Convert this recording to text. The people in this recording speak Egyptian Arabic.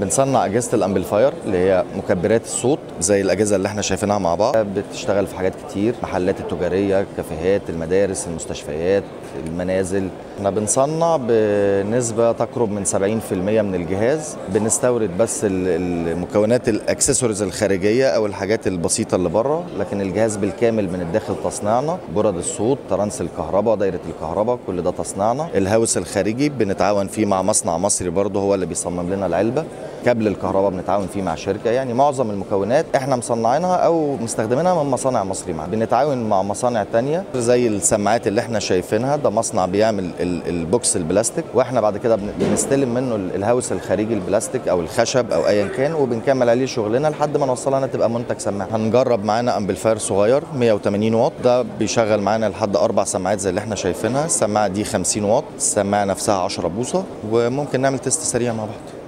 بنصنع اجهزه الامبليفاير اللي هي مكبرات الصوت زي الاجهزه اللي احنا شايفينها مع بعض بتشتغل في حاجات كتير محلات التجاريه كافيهات المدارس المستشفيات المنازل احنا بنصنع بنسبه تقرب من 70% من الجهاز بنستورد بس ال- المكونات الاكسسوارز الخارجيه او الحاجات البسيطه اللي بره لكن الجهاز بالكامل من الداخل تصنيعنا برد الصوت ترانس الكهرباء دايره الكهرباء كل ده تصنيعنا الهاوس الخارجي بنتعاون فيه مع مصنع مصري برضه هو اللي بيصمم لنا العلبه كابل الكهرباء بنتعاون فيه مع شركه يعني معظم المكونات احنا مصنعينها او مستخدمينها من مصانع مصري معانا بنتعاون مع مصانع تانية زي السماعات اللي احنا شايفينها ده مصنع بيعمل ال- البوكس البلاستيك واحنا بعد كده بن- بنستلم منه ال- الهاوس الخارجي البلاستيك او الخشب او ايا كان وبنكمل عليه شغلنا لحد ما نوصلها انها تبقى منتج سماعه هنجرب معانا امبليفاير صغير 180 واط ده بيشغل معانا لحد اربع سماعات زي اللي احنا شايفينها السماعه دي 50 واط السماعه نفسها 10 بوصه وممكن نعمل تيست سريع مع بعض